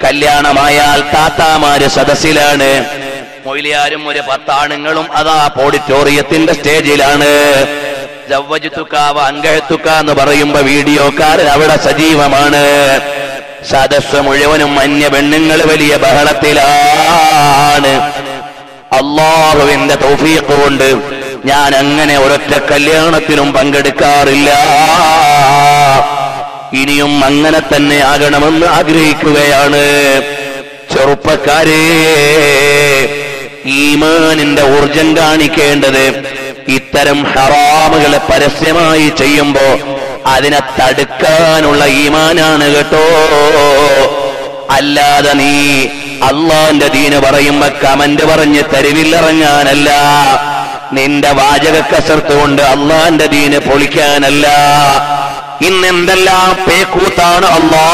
കല്യാണമായാൽ താത്താമാര് സദസ്സിലാണ് മൊയിലിയാരും ഒരു പത്താണുങ്ങളും അതാ ഓഡിറ്റോറിയത്തിന്റെ സ്റ്റേജിലാണ് ജവ്വജുത്തുക്കാവ അങ്കഴത്തുക്ക എന്ന് പറയുമ്പോ വീഡിയോക്കാരൻ അവിടെ സജീവമാണ് സദസ് മുഴുവനും അന്യ പെണ്ണുങ്ങൾ വലിയ ബഹളത്തിലാണ് അള്ളാഹുവിന്റെ തൗഫീഖ് കൊണ്ട് ഞാൻ അങ്ങനെ ഒരൊറ്റ കല്യാണത്തിനും പങ്കെടുക്കാറില്ല ഇനിയും അങ്ങനെ തന്നെ ആകണമെന്ന് ആഗ്രഹിക്കുകയാണ് ചെറുപ്പക്കാരെ ഈമാനിന്റെ ഊർജം കാണിക്കേണ്ടത് ഇത്തരം ഹറാമുകളെ പരസ്യമായി ചെയ്യുമ്പോ അതിനെ തടുക്കാനുള്ള ഈമാനാണ് കേട്ടോ അല്ലാതെ നീ അള്ളാന്റെ ദീന് പറയുമ്പോ കമന്റ് പറഞ്ഞ് തെരുവിലിറങ്ങാനല്ല നിന്റെ വാചക കസർത്ത് കൊണ്ട് അള്ളാന്റെ ദീന് പൊളിക്കാനല്ല ഇന്നെന്തെല്ലാം പേക്കൂത്താണ് അള്ളാ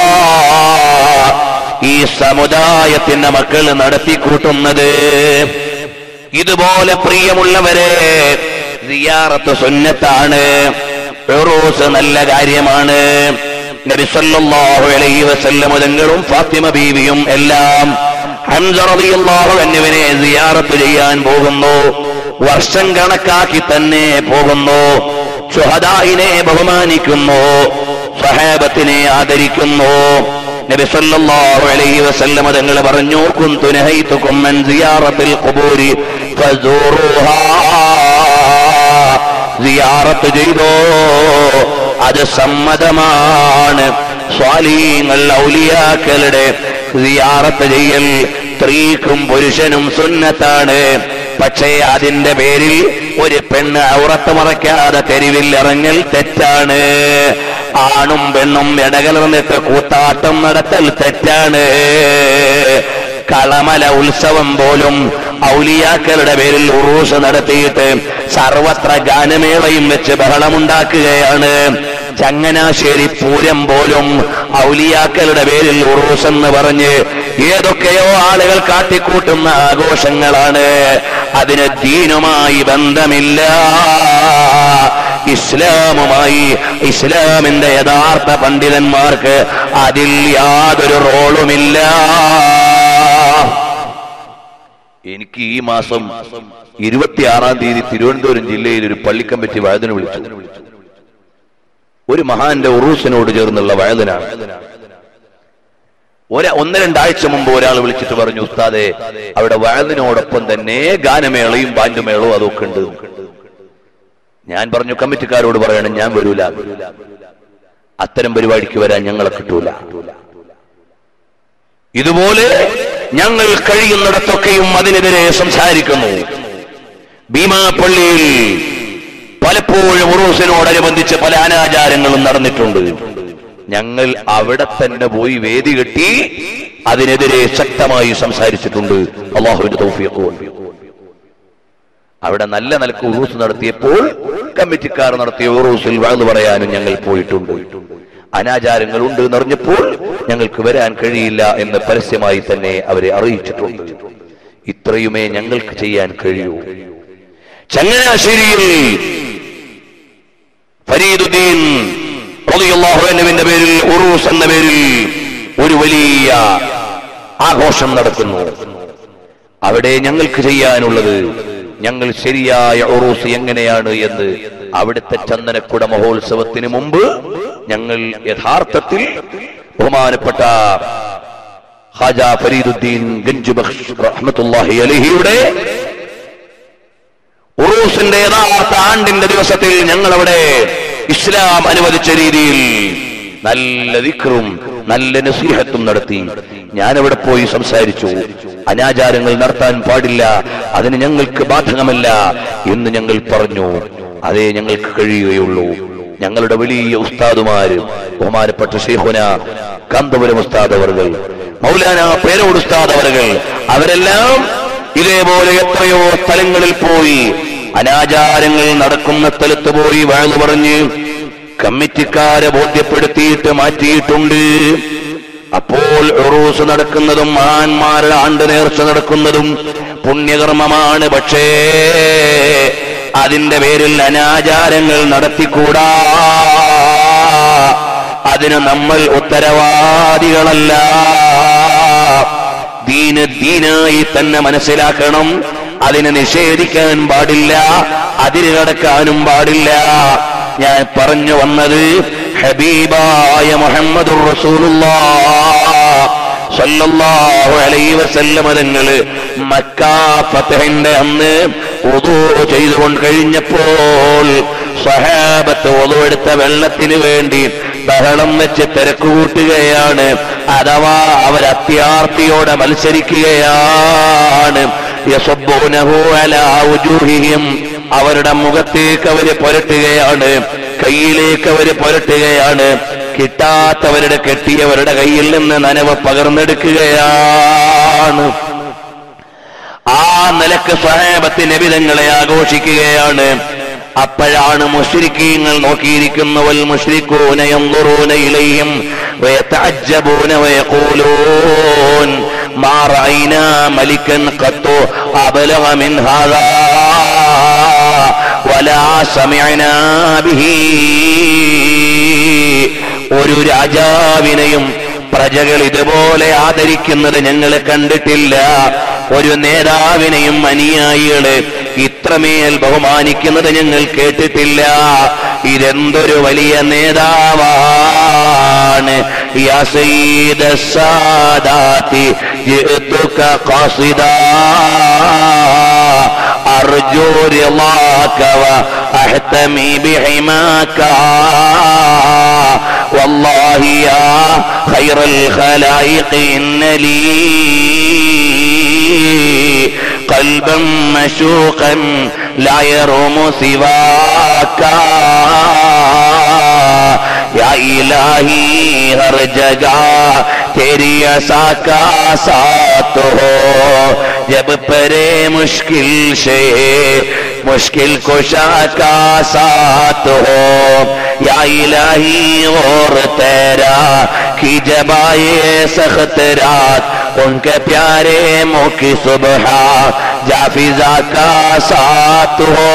ഈ സമുദായത്തിന്റെ മക്കൾ നടത്തിക്കൂട്ടുന്നത് ഇതുപോലെ പ്രിയമുള്ളവരെ സിയാറത്ത് സുന്നത്താണ് ഫിറോസ് നല്ല കാര്യമാണ് നബി സല്ലല്ലാഹു അലൈഹി വസല്ലം തങ്ങളും ഫാത്തിമ ബീവിയും എല്ലാം ഹംസ റളിയല്ലാഹു അൻഹുവിനെ സിയാറത്ത് ചെയ്യാൻ പോകുന്നു വർഷം കണക്കാക്കി തന്നെ പോകുന്നു ഷുഹദായിനെ ബഹുമാനിക്കുന്നു സഹാബത്തിനെ ആദരിക്കുന്നു നബി സല്ലല്ലാഹു അലൈഹി വസല്ലം തങ്ങൾ പറഞ്ഞു കുന്തു നഹൈതുകും മൻ സിയാറത്തിൽ ഖുബൂരി ഫസൂറുഹാ സിയാറത്ത് ചെയ്തോ അത് സമ്മതമാണ് സ്വാലീങ്ങൾ ഔലിയാക്കളുടെ സിയാറത്ത് ചെയ്യൽ സ്ത്രീക്കും പുരുഷനും സുന്നത്താണ് പക്ഷേ അതിന്റെ പേരിൽ ഒരു പെണ്ണ് ഔറത്ത് മറയ്ക്കാതെ തെരുവിൽ ഇറങ്ങൽ തെറ്റാണ് ആണും പെണ്ണും ഇടകലർന്നിട്ട് കൂത്താട്ടം നടത്തൽ തെറ്റാണ് കളമല ഉത്സവം പോലും ഔലിയാക്കളുടെ പേരിൽ ഉറൂസ് നടത്തിയിട്ട് സർവത്ര ഗാനമേളയും വെച്ച് ബഹളമുണ്ടാക്കുകയാണ് ചങ്ങനാശ്ശേരി പൂരം പോലും ഔലിയാക്കളുടെ പേരിൽ ഉറൂസ് എന്ന് പറഞ്ഞ് ഏതൊക്കെയോ ആളുകൾ കാട്ടിക്കൂട്ടുന്ന ആഘോഷങ്ങളാണ് അതിന് ദീനുമായി ബന്ധമില്ല ഇസ്ലാമുമായി ഇസ്ലാമിന്റെ യഥാർത്ഥ പണ്ഡിതന്മാർക്ക് അതിൽ യാതൊരു റോളുമില്ല എനിക്ക് ഈ മാസം ഇരുപത്തിയാറാം തീയതി തിരുവനന്തപുരം ജില്ലയിൽ ഒരു പള്ളിക്കമ്പറ്റി വഴുതിന് വിളിച്ചു ഒരു മഹാന്റെ ഉറൂസിനോട് ചേർന്നുള്ള വഴുതനാണ് ഒരു ഒന്ന് രണ്ടാഴ്ച മുമ്പ് ഒരാൾ വിളിച്ചിട്ട് പറഞ്ഞു ഉസ്താദെ അവിടെ വഴുതിനോടൊപ്പം തന്നെ ഗാനമേളയും ബാൻഡുമേളവും അതൊക്കെ ഉണ്ട് ഞാൻ പറഞ്ഞു കമ്മിറ്റിക്കാരോട് പറയണം ഞാൻ വരൂല അത്തരം പരിപാടിക്ക് വരാൻ ഞങ്ങളെ കിട്ടൂല ഇതുപോലെ ഞങ്ങൾ കഴിയുന്നിടത്തൊക്കെയും അതിനെതിരെ സംസാരിക്കുന്നു ഭീമാപ്പള്ളിയിൽ പലപ്പോഴും ഉറൂസിനോടനുബന്ധിച്ച് പല അനാചാരങ്ങളും നടന്നിട്ടുണ്ട് ഞങ്ങൾ അവിടെ തന്നെ പോയി വേദി കെട്ടി അതിനെതിരെ ശക്തമായി സംസാരിച്ചിട്ടുണ്ട് അള്ളാഹുവിന്റെ തൗഫീഖ് കൊണ്ട് അവിടെ നല്ല നിലക്ക് ഉറൂസ് നടത്തിയപ്പോൾ കമ്മിറ്റിക്കാർ നടത്തിയ ഉറൂസിൽ വാഴ്ന്നു പറയാനും ഞങ്ങൾ പോയിട്ടുണ്ട് അനാചാരങ്ങൾ ഉണ്ട് എന്നറിഞ്ഞപ്പോൾ ഞങ്ങൾക്ക് വരാൻ കഴിയില്ല എന്ന് പരസ്യമായി തന്നെ അവരെ അറിയിച്ചിട്ടുണ്ട് ഇത്രയുമേ ഞങ്ങൾക്ക് ചെയ്യാൻ കഴിയൂ ചങ്ങനാശ്ശേരിയിൽ ഫരീദുദ്ദീൻ റളിയല്ലാഹു അൻഹുവിന്റെ പേരിൽ ഉറൂസ് എന്ന പേരിൽ ഒരു വലിയ ആഘോഷം നടത്തുന്നു അവിടെ ഞങ്ങൾക്ക് ചെയ്യാനുള്ളത് ഞങ്ങൾ ശരിയായ ഉറൂസ് എങ്ങനെയാണ് എന്ന് അവിടുത്തെ ചന്ദനക്കുട മഹോത്സവത്തിന് മുമ്പ് ഞങ്ങൾ യഥാർത്ഥത്തിൽ ബഹുമാനപ്പെട്ട ഹാജ ഫരീദുദ്ദീൻ ഗഞ്ചു ബഖ്ഷ് റഹ്മത്തുള്ളാഹി അലഹിയുടെ ഉറൂസിന്റെ യഥാർത്ഥ ആണ്ടിന്റെ ദിവസത്തിൽ ഞങ്ങൾ അവിടെ ഇസ്ലാം അനുവദിച്ച രീതിയിൽ നല്ല ദിക്റും നല്ല നസീഹത്തും നടത്തി ഞാനവിടെ പോയി സംസാരിച്ചു അനാചാരങ്ങൾ നടത്താൻ പാടില്ല അതിന് ഞങ്ങൾക്ക് ബാധകമല്ല എന്ന് ഞങ്ങൾ പറഞ്ഞു അതേ ഞങ്ങൾക്ക് കഴിയുകയുള്ളൂ ഞങ്ങളുടെ വലിയ ഉസ്താദുമാര് ബഹുമാനപ്പെട്ട ഷെയ്ഖുന കാന്തപുരം ഉസ്താദ് അവർകൾ മൗലാന പേരോട് ഉസ്താദ് അവരുകൾ അവരെല്ലാം ഇതേപോലെ എത്രയോ സ്ഥലങ്ങളിൽ പോയി അനാചാരങ്ങൾ നടക്കുന്ന സ്ഥലത്ത് പോയി വാഴ്ന്നു പറഞ്ഞ് കമ്മിറ്റിക്കാരെ ബോധ്യപ്പെടുത്തിയിട്ട് മാറ്റിയിട്ടുണ്ട് അപ്പോൾ ഉറൂസ് നടക്കുന്നതും മഹാന്മാരുടെ ആണ്ട് നേർച്ച നടക്കുന്നതും പുണ്യകർമ്മമാണ് പക്ഷേ അതിന്റെ പേരിൽ അനാചാരങ്ങൾ നടത്തിക്കൂടാ അതിന് നമ്മൾ ഉത്തരവാദികളല്ല ദീന് ദീനായി തന്നെ മനസ്സിലാക്കണം അതിനെ നിഷേധിക്കാൻ പാടില്ല അതിര് കടക്കാനും പാടില്ല ഞാൻ പറഞ്ഞു വന്നത് ഹബീബായ മുഹമ്മദുർ റസൂലുള്ളാഹ് സല്ലല്ലാഹു അലൈഹി വസല്ലമ തങ്ങള് മക്ക ഫതഹിന്റെ അന്ന് ഉദൂ ചെയ്തുകൊണ്ട് കഴിഞ്ഞപ്പോൾ സഹാബത്ത് ഒതുവെടുത്ത വെള്ളത്തിന് വേണ്ടി ബഹളം വെച്ച് തിരക്കുകൂട്ടുകയാണ് അഥവാ അവർ അത്യാർത്തിയോടെ മത്സരിക്കുകയാണ് യസബ്ബൂനഹു അലാ വുജൂഹിഹിം അവരുടെ മുഖത്തേക്ക് അവര് പുരട്ടുകയാണ് കയ്യിലേക്ക് അവര് പുരട്ടുകയാണ് കിട്ടാത്തവരുടെ കെട്ടിയവരുടെ കയ്യിൽ നിന്ന് നനവ് പകർന്നെടുക്കുകയാണ് ആ നിലക്ക് സ്വഹേബത്ത് നബിതങ്ങളെ ആഘോഷിക്കുകയാണ് അപ്പോഴാണ് മുഷ്രിക്കീങ്ങൾ നോക്കിയിരിക്കുന്നവൽ മുഷ്രിക്കൂന യൻദുറൂന ഇലൈഹിം വയതഅജ്ജബൂന വയഖൂലൂൻ മാ റഅയ്നാ മലിക്കൻ ഖത്തു അബ്ലഗ മിൻ ഹാദാ വലാ സമിഅനാ ബിഹി ഒരു രാജാവിനെയും പ്രജകൾ ഇതുപോലെ ആദരിക്കുന്നത് ഞങ്ങൾ കണ്ടിട്ടില്ല ഒരു നേതാവിനെയും അനുയായികള് ഇത്രമേൽ ബഹുമാനിക്കുന്നത് ഞങ്ങൾ കേട്ടിട്ടില്ല ഇതെന്തൊരു വലിയ നേതാവാണ് യാ സയ്യിദ സാദാത്തി ജിഅ്തുക ഖാസിദാ أرجو رضاك وأحتمي بحماك والله يا خير الخلائق إن لي قلبا مشوقا لا يروم سواك या इलाही हर जगह तेरी ऐसा का साथ हो जब परे मुश्किल से मुश्किल कुशा का साथ हो या इलाही और तेरा की जबाए सख्त रात उनके प्यारे मुँह की सुबह जाफिजा का साथ हो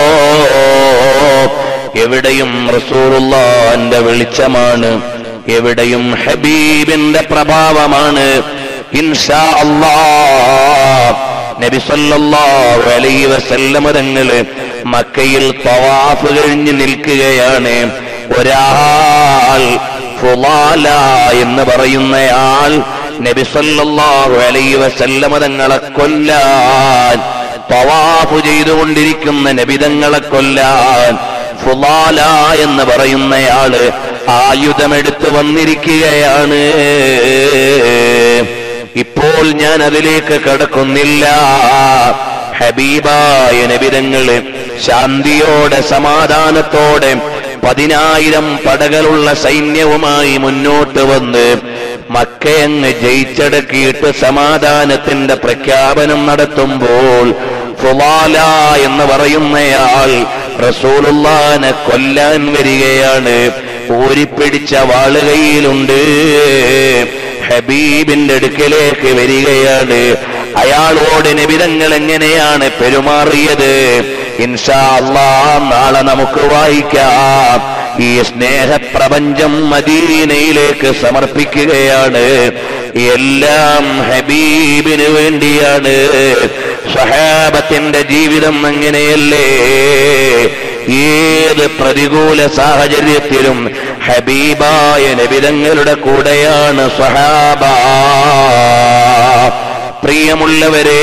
എവിടെയും റസൂറുള്ളാന്റെ വെളിച്ചമാണ് എവിടെയും ഹബീബിന്റെ പ്രഭാവമാണ് ഇൻഷാ അല്ലാ നബി സല്ലല്ലാഹു അലൈഹി വസല്ലമ തങ്ങള് മക്കയിൽ തവാഫ് കഴിഞ്ഞ് നിൽക്കുകയാണ് ഒരാൾ ഫുലാല എന്ന് പറയുന്നയാൾ നബി സല്ലല്ലാഹു അലൈഹി വസല്ലമ തങ്ങളെ കൊല്ലാൻ തവാഫ് ചെയ്തുകൊണ്ടിരിക്കുന്ന നബിതങ്ങളെ കൊല്ലാൻ ഫുലാല എന്ന് പറയുന്നയാള് ആയുധമെടുത്ത് വന്നിരിക്കുകയാണ് ഇപ്പോൾ ഞാൻ അതിലേക്ക് കടക്കുന്നില്ല ഹബീബായ നബിതങ്ങള് ശാന്തിയോടെ സമാധാനത്തോടെ പതിനായിരം പടകളുള്ള സൈന്യവുമായി മുന്നോട്ട് വന്ന് മക്കയങ്ങ് ജയിച്ചടക്കിയിട്ട് സമാധാനത്തിന്റെ പ്രഖ്യാപനം നടത്തുമ്പോൾ ഫുലാല എന്ന് പറയുന്നയാൾ റസൂലുള്ളാനെ കൊല്ലാൻ വരികയാണ് ഊരിപ്പിടിച്ച വാള് കയ്യിലുണ്ട് ഹബീബിന്റെ അടുക്കലേക്ക് വരികയാണ് അയാളോട് നിബിതങ്ങൾ എങ്ങനെയാണ് പെരുമാറിയത് ഇൻഷാ അല്ലാ നാളെ നമുക്ക് വായിക്കാം ഈ സ്നേഹപ്രപഞ്ചം മദീനയിലേക്ക് സമർപ്പിക്കുകയാണ് എല്ലാം ഹബീബിന് വേണ്ടിയാണ് സഹാബത്തിന്റെ ജീവിതം അങ്ങനെയല്ലേ ഏത് പ്രതികൂല സാഹചര്യത്തിലും ഹബീബായ നബിതങ്ങളുടെ കൂടെയാണ് സഹാബ പ്രിയമുള്ളവരെ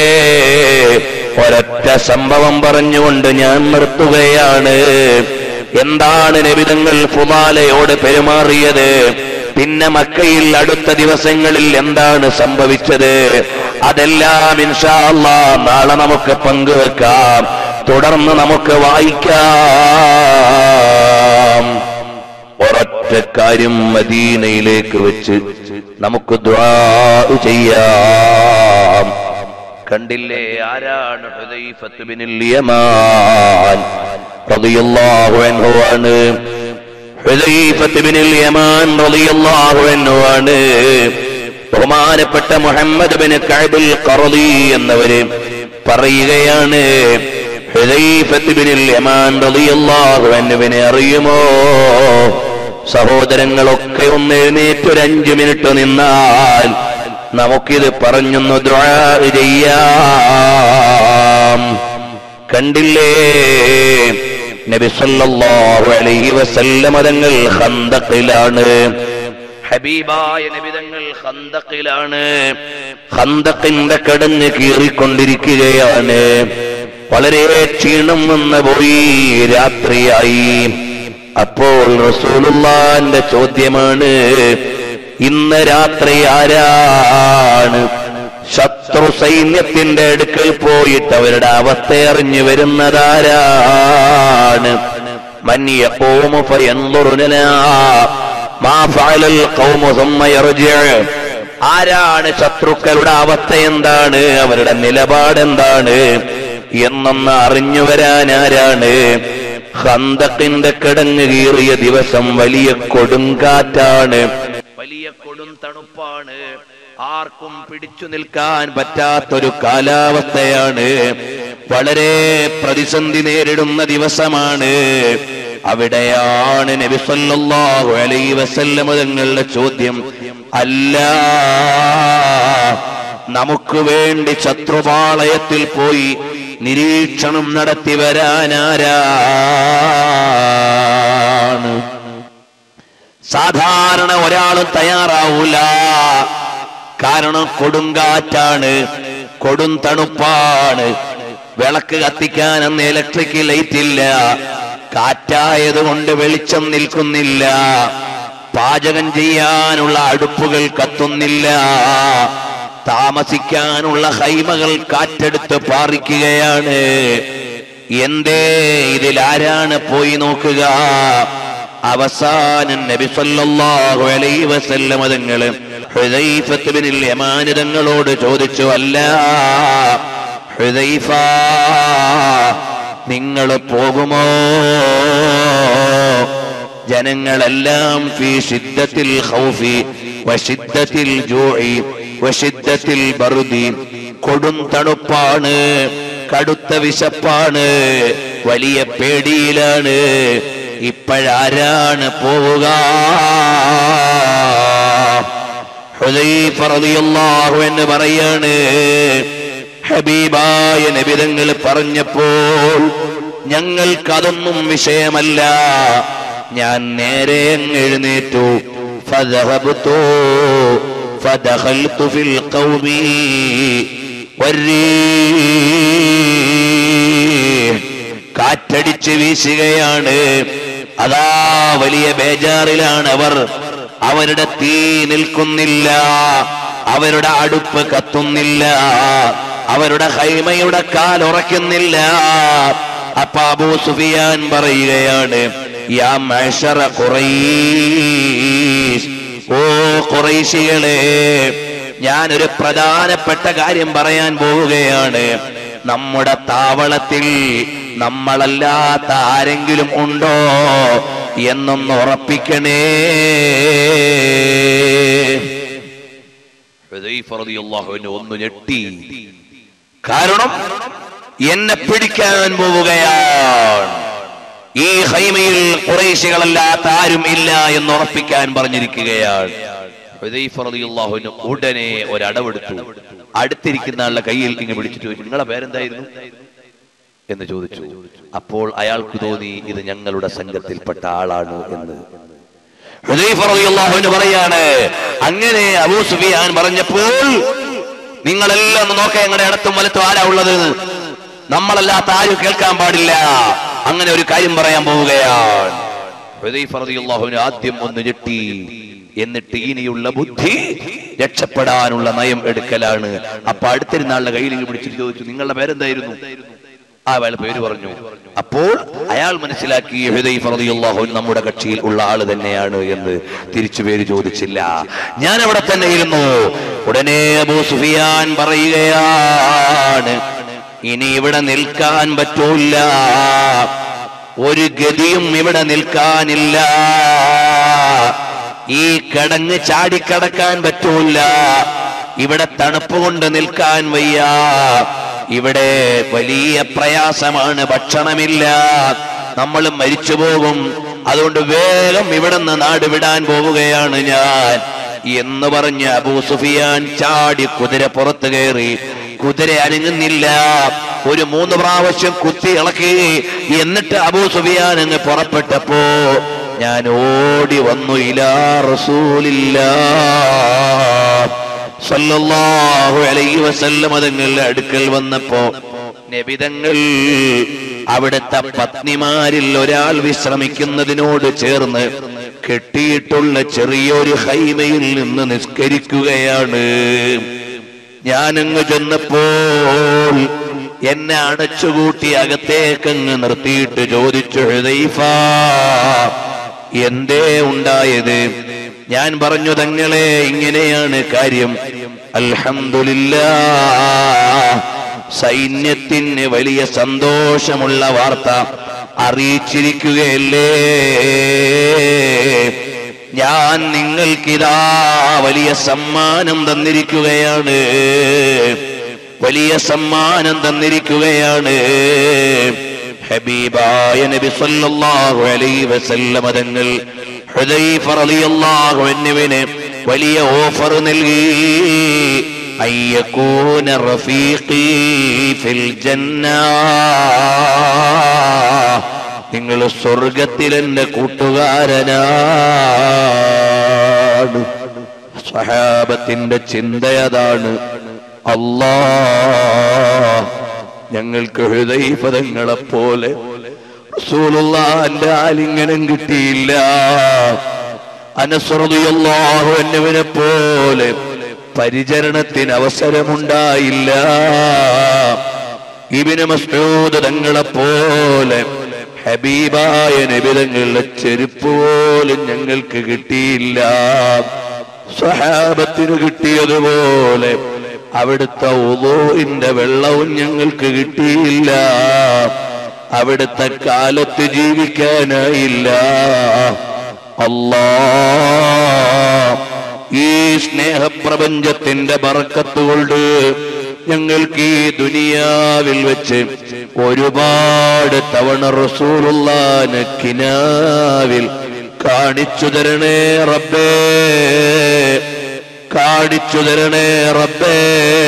ഒരൊറ്റ സംഭവം പറഞ്ഞുകൊണ്ട് ഞാൻ നിർത്തുകയാണ് എന്താണ് നബിതങ്ങൾ ഫുമാലയോട് പെരുമാറിയത് പിന്നെ മക്കയിൽ അടുത്ത ദിവസങ്ങളിൽ എന്താണ് സംഭവിച്ചത് അതെല്ലാം ഇൻഷാ അല്ലാ നാളെ നമുക്ക് പങ്കുവെക്കാം തുടർന്ന് നമുക്ക് വായിക്കാം ഒരൊറ്റ കാര്യം മദീനയിലേക്ക് വെച്ച് നമുക്ക് ദ്വാ ചെയ്യാം കണ്ടില്ലേ ആരാണ് ഹുദൈഫത്ത് ബിനുൽ യമാൻ റളിയല്ലാഹു അൻഹു ആണ് ഹുദൈഫത്ത് ബിനുൽ യമാൻ റളിയല്ലാഹു അൻഹു ആണ് ബഹുമാനപ്പെട്ട മുഹമ്മദ് ബിൻ കഅബുൽ ഖറദി എന്നവര് പറയുകയാണ് ഹുദൈഫത്ത് ബിനുൽ യമാൻ റളിയല്ലാഹു അൻഹുവിനെ അറിയുമോ സഹോദരങ്ങളൊക്കെ ഒന്ന് എഴുന്നേറ്റ് ഒരു അഞ്ചു മിനിറ്റ് നിന്നാൽ നമുക്കിത് പറഞ്ഞൊന്ന് ദുആ ചെയ്യാം കണ്ടില്ലേ നബി സല്ലല്ലാഹു അലൈഹി വസല്ലമ തങ്ങൾ ഖന്തഖിലാണ് ഹബീബായ നബിതങ്ങൾ ഖന്തഖിലാണ് ഖന്തഖിന്റെ കടഞ്ഞ് കീറിക്കൊണ്ടിരിക്കുകയാണ് വളരെ ക്ഷീണം വന്ന് പോയി രാത്രിയായി അപ്പോൾ റസൂലുള്ളാന്റെ ചോദ്യമാണ് ഇന്ന് രാത്രി ആരാണ് ശത്രു സൈന്യത്തിന്റെ അടുക്കൽ പോയിട്ട് അവരുടെ അവസ്ഥ അറിഞ്ഞു വരുന്നതാരാണ് من يقوم فينظر لنا ما فعل القوم ثم يرجع ആരാണ് ശത്രുക്കളുടെ അവസ്ഥ എന്താണ് അവരുടെ നിലപാട് എന്താണ് എന്നൊന്ന് അറിഞ്ഞു വരാൻ ആരാണ് ഹന്തക്കിന്റെ കിടങ്ങ് കീറിയ ദിവസം വലിയ കൊടുങ്കാറ്റാണ് വലിയ കൊടും തണുപ്പാണ് ആർക്കും പിടിച്ചു നിൽക്കാൻ പറ്റാത്തൊരു കാലാവസ്ഥയാണ് വളരെ പ്രതിസന്ധി നേരിടുന്ന ദിവസമാണ് അവിടെയാണ് നബി സല്ലല്ലാഹു അലൈഹി വസല്ലമ തങ്ങളുടെ ചോദ്യം അല്ല നമുക്ക് വേണ്ടി ശത്രുപാളയത്തിൽ പോയി നിരീക്ഷണം നടത്തി വരാനാരാണ് സാധാരണ ഒരാളും തയ്യാറാവൂല കാരണം കൊടുങ്കാറ്റാണ് കൊടും തണുപ്പാണ് വിളക്ക് കത്തിക്കാൻ അന്ന് ഇലക്ട്രിക് ലൈറ്റ് ഇല്ല കാറ്റായത് കൊണ്ട് വെളിച്ചം നിൽക്കുന്നില്ല പാചകം ചെയ്യാനുള്ള അടുപ്പുകൾ കത്തുന്നില്ല താമസിക്കാനുള്ള ഹൈമകൾ കാറ്റെടുത്ത് പാറിക്കുകയാണ് എന്തേ ഇതിലാരാണ് പോയി നോക്കുക അവസാനം നബി സല്ലല്ലാഹു അലൈഹി വസല്ലമ തങ്ങള് ഹുദൈഫത്ത് ബിനുൽ യമാൻ തങ്ങളോട് ചോദിച്ചു അല്ല ഹുദൈഫ നിങ്ങൾ പോകുമോ ജനങ്ങളെല്ലാം ഫീ ഷിദ്ദത്തിൽ ഖൗഫി വശിദ്ദത്തിൽ ജൂഇ വശിദ്ദത്തിൽ ബർദി കൊടും തണുപ്പാണ് കടുത്ത വിശപ്പാണ് വലിയ പേടിയിലാണ് ഇപ്പോഴാരാണ് പോവുക ഹുദൈഫ റളിയല്ലാഹു എന്ന് പറയാണ് ഹബീബായ നബിതങ്ങൾ പറഞ്ഞപ്പോൾ ഞങ്ങൾക്കതൊന്നും വിഷയമല്ല ഞാൻ നേരെ അങ്ങ് എഴുന്നേറ്റു فذهبت فدخلت في القوم والريح കാറ്റടിച്ച് വീശുകയാണ് അതാ വലിയ ബേജാറിലാണ് അവർ അവരുടെ തീ നിൽക്കുന്നില്ല അവരുടെ അടുപ്പ് കത്തുന്നില്ല അവരുടെ ഹൈമയുടെ കാൽ ഉറയ്ക്കുന്നില്ല അപ്പൊ അബൂ സുഫിയാൻ പറയുകയാണ് യാ മഅ്ശറ ഖുറൈശ് ഓ ഖുറൈശികളെ ഞാനൊരു പ്രധാനപ്പെട്ട കാര്യം പറയാൻ പോവുകയാണ് നമ്മുടെ താവളത്തിൽ നമ്മളല്ലാത്ത ആരെങ്കിലും ഉണ്ടോ എന്നൊന്ന് ഉറപ്പിക്കണേ ഹുദൈഫ റളിയല്ലാഹു അൻഹു ഒന്ന് ഞെട്ടി കാരണം എന്നെ പിടിക്കാൻ പോവുകയാണ് ഈ ഹൈമയിൽ കുറേശികളല്ലാത്ത ആരും ഇല്ല എന്ന് ഉറപ്പിക്കാൻ പറഞ്ഞിരിക്കുകയാണ് ഹുദൈഫ റളിയല്ലാഹു അൻഹു ഉടനെ ഒരടവെടുത്തു അടുത്തിരിക്കുന്ന ആളുടെ കയ്യിൽ ഇങ്ങ് പിടിച്ചിട്ട് ചോദിച്ചു നിങ്ങളെ പേരെന്തായിരുന്നു എന്ന് ചോദിച്ചു അപ്പോൾ അയാൾക്ക് തോന്നി ഇത് ഞങ്ങളുടെ സംഘത്തിൽപ്പെട്ട ആളാണ് എന്ന് ഹുദൈഫ റളിയല്ലാഹു അൻഹു പറയാണ് അങ്ങനെ അബൂ സുഫിയാൻ പറഞ്ഞപ്പോൾ നിങ്ങളെല്ലാം ഒന്ന് നോക്കാം ഞങ്ങളുടെ ഇടത്തും വലത്തും ആരാ ഉള്ളത് നമ്മളല്ലാത്ത ആരും കേൾക്കാൻ പാടില്ല അങ്ങനെ ഒരു കാര്യം പറയാൻ പോവുകയാണ് ഹുദൈഫ റളിയല്ലാഹു അൻഹു ആദ്യം ഒന്ന് ഞെട്ടി എന്നിട്ട് ഇനിയുള്ള ബുദ്ധി രക്ഷപ്പെടാനുള്ള നയം എടുക്കലാണ് അപ്പൊ അടുത്തിരുന്ന ആളുടെ കയ്യിൽ ഇങ്ങ് പിടിച്ചിട്ട് ചോദിച്ചു നിങ്ങളുടെ പേരെന്തായിരുന്നു ആ അയാൾ പേര് പറഞ്ഞു അപ്പോൾ അയാൾ മനസ്സിലാക്കി ഹുദൈഫ റളിയല്ലാഹു അൻഹു നമ്മുടെ കക്ഷിയിൽ ഉള്ള ആള് തന്നെയാണ് എന്ന് തിരിച്ചു പേര് ചോദിച്ചില്ല ഞാൻ അവിടെ തന്നെ ഇരുന്നു ഉടനെ അബൂ സുഫിയാൻ പറയുകയാണ് ഇനി ഇവിടെ നിൽക്കാൻ പറ്റൂല ഒരു ഗതിയും ഇവിടെ നിൽക്കാനില്ല ഈ കടങ്ങ് ചാടിക്കടക്കാൻ പറ്റൂല ഇവിടെ തണുപ്പ് കൊണ്ട് നിൽക്കാൻ വയ്യ ഇവിടെ വലിയ പ്രയാസമാണ് ഭക്ഷണമില്ല നമ്മൾ മരിച്ചു പോകും അതുകൊണ്ട് വേഗം ഇവിടെ നിന്ന് നാട് വിടാൻ പോവുകയാണ് ഞാൻ എന്ന് പറഞ്ഞ് അബൂ സുഫിയാൻ ചാടി കുതിര പുറത്തു കയറി കുതിര അനങ്ങുന്നില്ല ഒരു മൂന്ന് പ്രാവശ്യം കുത്തി ഇളക്കി എന്നിട്ട് അബൂ സുഫിയാൻ അങ്ങ് പുറപ്പെട്ടപ്പോ ഞാൻ ഓടി വന്നു ഇലാ റസൂലില്ലാ സല്ലല്ലാഹു അലൈഹി വസല്ലം അതുങ്ങളുടെ അടുക്കൽ വന്നപ്പോ നബിതങ്ങൾ അവിടുത്തെ പത്നിമാരിൽ ഒരാൾ വിശ്രമിക്കുന്നതിനോട് ചേർന്ന് കെട്ടിയിട്ടുള്ള ചെറിയൊരു ഹൈമയിൽ നിന്ന് നിസ്കരിക്കുകയാണ് ഞാനങ്ങ് ചെന്നപ്പോൾ എന്നെ അടച്ചുകൂട്ടി അകത്തേക്കങ്ങ് നിർത്തിയിട്ട് ചോദിച്ചു ഹുദൈഫ എന്തേ ഉണ്ടായത് ഞാൻ പറഞ്ഞു തങ്ങളെ ഇങ്ങനെയാണ് കാര്യം അൽഹംദുലില്ലാ സൈന്യത്തിന് വലിയ സന്തോഷമുള്ള വാർത്ത അറിയിച്ചിരിക്കുകയല്ലേ ഞാൻ നിങ്ങൾക്കിതാ വലിയ സമ്മാനം തന്നിരിക്കുകയാണ് വലിയ സമ്മാനം തന്നിരിക്കുകയാണ് ഹബീബായ നബി സല്ലല്ലാഹു അലൈഹി വസല്ലം തങ്ങൾ ഹുദൈഫ റളിയല്ലാഹു അൻഹുവിന് വലിയ ഓഫർ നൽകി അയ്യകൂന റഫീഖി ഫിൽ ജന്ന നിങ്ങൾ സ്വർഗത്തിൽ എന്റെ കൂട്ടുകാരനാണ് സഹാബത്തിന്റെ ചിന്തയതാണ് അല്ലാ ഞങ്ങൾക്ക് ഹൃദയപദങ്ങളെ പോലെ റസൂലുള്ളാന്റെ ആലിംഗനം കിട്ടിയില്ല അനസ്രതിയല്ലാഹു എന്നവനെ പോലെ പരിചരണത്തിന് അവസരമുണ്ടായില്ല ഇബിന് മസ്ഊദ് തങ്ങളെ പോലെ ഹബീബായ നബിതങ്ങളുടെ ചെരുപ്പ് പോലും ഞങ്ങൾക്ക് കിട്ടിയില്ല സഹാബത്തിന് കിട്ടിയതുപോലെ അവിടുത്തെ ഉദോഇന്റെ വെള്ളവും ഞങ്ങൾക്ക് കിട്ടിയില്ല അവിടുത്തെ കാലത്ത് ജീവിക്കാനായില്ല അല്ലാ ഈ സ്നേഹപ്രപഞ്ചത്തിന്റെ ബറക്കത്ത് കൊണ്ട് ഞങ്ങൾക്ക് ഈ ദുനിയാവിൽ വെച്ച് ഒരുപാട് തവണ റസൂലുള്ളാനെ കിനാവിൽ കാണിച്ചു തരണേ റബ്ബേ കാണിച്ചു തരണേ റബ്ബേ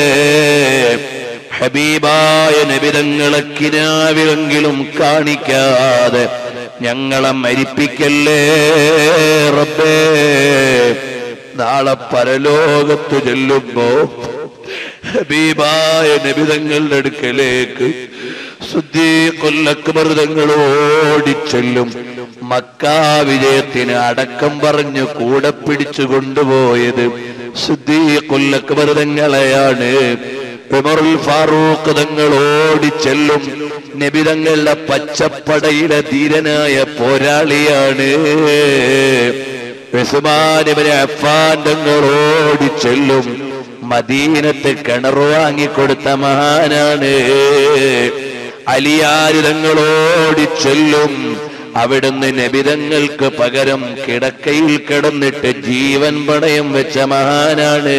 ഹബീബായ നബിതങ്ങളെ കിനാവിലെങ്കിലും കാണിക്കാതെ ഞങ്ങളെ മരിപ്പിക്കല്ലേ റബ്ബേ നാളെ പരലോകത്ത് ചെല്ലുമ്പോ ഹബീബായ നബിതങ്ങളുടെ അടുക്കലേക്ക് ശുദ്ധീകൊല്ലക്കുമൃതങ്ങൾ ഓടിച്ചെല്ലും മക്കാ വിജയത്തിന് അടക്കം പറഞ്ഞു കൂടെ പിടിച്ചു കൊണ്ടുപോയത് ശുദ്ധീകൊല്ലക്കുമൃതങ്ങളെയാണ് ഉമറുൽ ഫാറൂഖ് തങ്ങൾ ഓടിച്ചെല്ലും നബിതങ്ങളുടെ പച്ചപ്പടയുടെ ധീരനായ പോരാളിയാണ് ഉസ്മാനിബിന് അഫ്ഫാൻ തങ്ങൾ ഓടിച്ചെല്ലും മദീനത്ത് കിണർ വാങ്ങിക്കൊടുത്ത മഹാനാണ് അലിയാര് തങ്ങൾ ഓടിച്ചെല്ലും അവിടുന്ന് നബിതങ്ങൾക്ക് പകരം കിടക്കയിൽ കിടന്നിട്ട് ജീവൻ പണയം വെച്ച മഹാനാണ്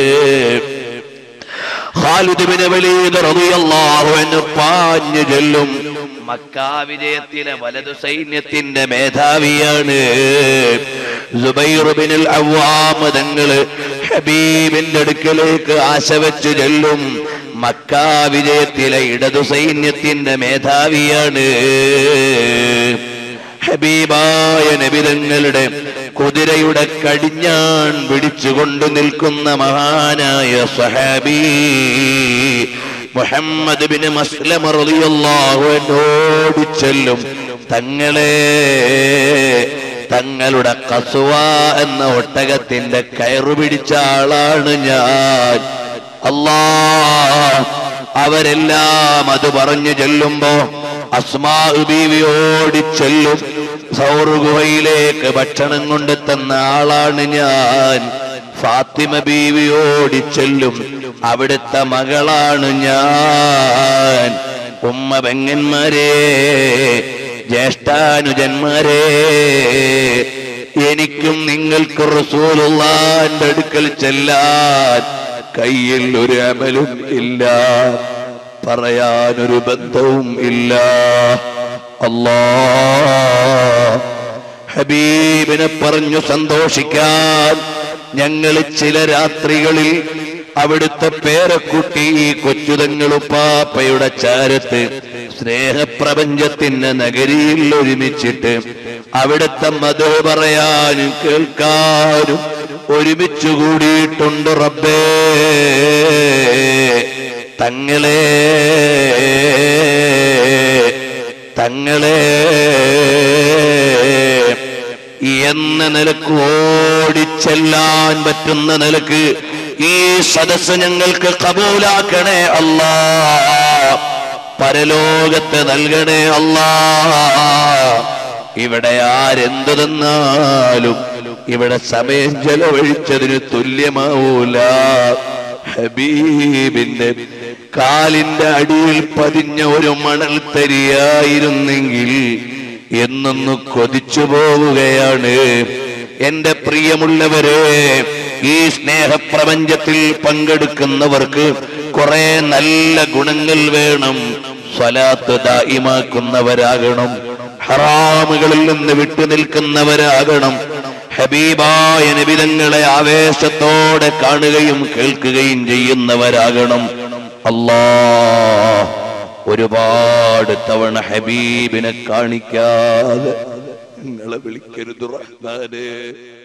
ഖാലിദ് ബിൻ വലീദ് റളിയല്ലാഹു അൻഹു പാഞ്ഞു ചെല്ലും മക്കാ വിജയത്തിലെ വലതു സൈന്യത്തിന്റെ മേധാവിയാണ് സുബൈർ ബിനുൽ അവ്വാം തങ്ങള് ഹബീബിന്റെ അടുക്കലേക്ക് ആശ വെച്ച് ചെല്ലും മക്കാ വിജയത്തിലെ ഇടതു സൈന്യത്തിന്റെ മേധാവിയാണ് ഹബീബായ നബിതങ്ങളുടെ കുതിരയുടെ കടിഞ്ഞാൺ പിടിച്ചുകൊണ്ട് നിൽക്കുന്ന മഹാനായ സഹാബി മുഹമ്മദ് ബിൻ മസ്ലമ റളിയല്ലാഹു അൻഹു ചെല്ലും തങ്ങളെ തങ്ങളുടെ കസുവ എന്ന ഒട്ടകത്തിന്റെ കയറു പിടിച്ച ആളാണ് ഞാൻ അല്ലാ അവരെല്ലാം അത് പറഞ്ഞു ചെല്ലുമ്പോ അസ്മാ ബീവി ഓടിച്ചെല്ലും സൗറ് ഗുഹയിലേക്ക് ഭക്ഷണം കൊണ്ട് തന്ന ആളാണ് ഞാൻ ഫാത്തിമ ബീവി ഓടിച്ചെല്ലും അവിടുത്തെ മകളാണ് ഞാൻ ഉമ്മ പെങ്ങന്മാരെ ജ്യേഷ്ഠാനുജന്മാരെ എനിക്കും നിങ്ങൾക്ക് റസൂലുള്ളാന്റെ അടുക്കൽ ചെല്ലാൻ കയ്യിൽ ഒരു അമലും ഇല്ല പറയാനൊരു ബന്ധവും ഇല്ല അല്ലാ ഹബീബിനെ പറഞ്ഞു സന്തോഷിക്കാൻ ഞങ്ങൾ ചില രാത്രികളിൽ അവിടുത്തെ പേരക്കുട്ടി ഈ കൊച്ചുതങ്ങളുപ്പാപ്പയുടെ ചാരത്ത് സ്നേഹപ്രപഞ്ചത്തിന്റെ നഗരിയിൽ ഒരുമിച്ചിട്ട് അവിടുത്തെ മധു പറയാനും കേൾക്കാനും ഒരുമിച്ച് കൂടിയിട്ടുണ്ട് റബ്ബേ തങ്ങളെ തങ്ങളെ എന്ന നിലക്ക് ഓടിച്ചെല്ലാൻ പറ്റുന്ന നിലക്ക് ഈ സദസ് ഞങ്ങൾക്ക് കബൂലാക്കണേ അല്ലാ പരലോകത്ത് നൽകണേ അല്ലാ ഇവിടെ ആരെന്ത് തന്നാലും ഇവിടെ സമയം ചെലവഴിച്ചതിന് തുല്യമാവൂല ഹബീബിന്റെ കാലിന്റെ അടിയിൽ പതിഞ്ഞ ഒരു മണൽ തരിയായിരുന്നെങ്കിൽ എന്നൊന്ന് കൊതിച്ചു പോവുകയാണ് എന്റെ പ്രിയമുള്ളവരെ ഈ സ്നേഹപ്രപഞ്ചത്തിൽ പങ്കെടുക്കുന്നവർക്ക് കുറെ നല്ല ഗുണങ്ങൾ വേണം സ്വലാത്ത് ദായിമാക്കുന്നവരാകണം ഹറാമുകളിൽ നിന്ന് വിട്ടുനിൽക്കുന്നവരാകണം ഹബീബായ നബിതങ്ങളെ ആവേശത്തോടെ കാണുകയും കേൾക്കുകയും ചെയ്യുന്നവരാകണം അല്ലാ ഒരുപാട് തവണ ഹബീബിനെ കാണിക്കാതെ നിങ്ങളെ വിളിക്കരുത് റഹ്മാനെ